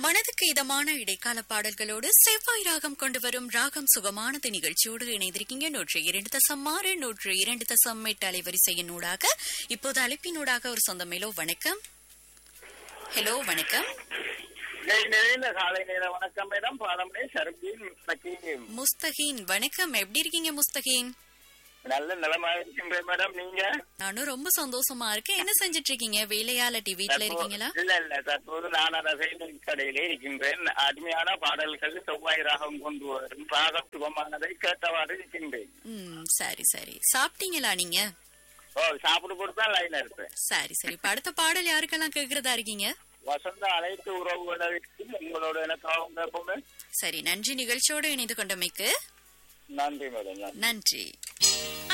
மனதுக்கு இதமான இடைக்கால பாடல்களோடு செவ்வாய் ராகம் கொண்டு வரும் ராகம் சுகமானது நிகழ்ச்சியோடு இணைந்திருக்கீங்க நூற்று இரண்டு தசம் ஆறு நூற்று இரண்டு தசம் எட்டு அலைவரிசையின் ஊடாக இப்போது அழைப்பினூடாக ஒரு சொந்தமேலோ வணக்கம் ஹலோ வணக்கம் நெய் நிறைந்த காலை நேர வணக்கம் மேடம் பாடமே சர்பீன் மக்கீம் முஸ்தகீன் வணக்கம் எப்படி இருக்கீங்க முஸ்தகீன் நல்ல நிலமாக இருக்கின்றேன் மேடம் நீங்க நானும் ரொம்ப சந்தோஷமா இருக்கேன் என்ன செஞ்சிட்டு இருக்கீங்க வேலையாலட்டி வீட்ல இருக்கீங்களா இல்ல இல்ல தற்போது நான் ரசையின் கடையிலே இருக்கின்றேன் அருமையான பாடல்கள் செவ்வாய் ராகம் கொண்டு வரும் ராகம் சுகமானதை கேட்டவாறு இருக்கின்றேன் ம் சரி சரி சாப்பிட்டீங்களா நீங்க ஓ சாப்பிட்டு கொடுத்தா லைன் இருப்பேன் சரி சரி இப்ப அடுத்த பாடல் யாருக்கெல்லாம் கேக்குறதா இருக்கீங்க வசந்த அனைத்து உறவுகளுக்கும் உங்களோட எனக்காகவும் கேட்போமே சரி நன்றி நிகழ்ச்சியோடு இணைந்து கொண்டமைக்கு நன்றி மேடம் நன்றி நன்றி